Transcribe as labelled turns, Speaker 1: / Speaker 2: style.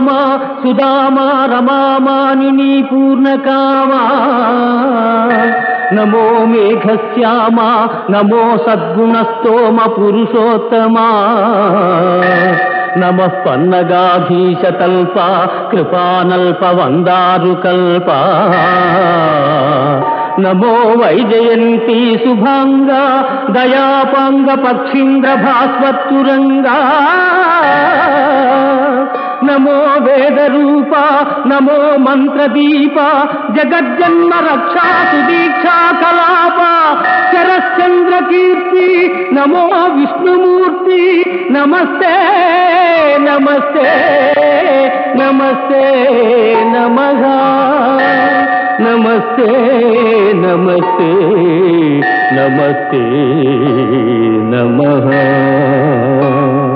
Speaker 1: సత్యభామా సుదామా రమామానిని పూర్ణకామా నమో మేఘశ్యామా నమో సద్గుణస్తోమ పురుషోత్తమా నమ పన్నగాధీశతల్ప కృపానల్ప వందారు కల్ప నమో వైజయంతి శుభాంగా దయాపాంగ పక్షీంద్ర భాస్వత్తురంగా నమో వేదరూప నమో మంత్రదీప జగజ్జన్మ రక్షా సుదీక్షా కలాప శరశ్చంద్ర కీర్తి నమో విష్ణుమూర్తి నమస్తే నమస్తే నమస్తే నమః నమస్తే నమస్తే నమస్తే నమః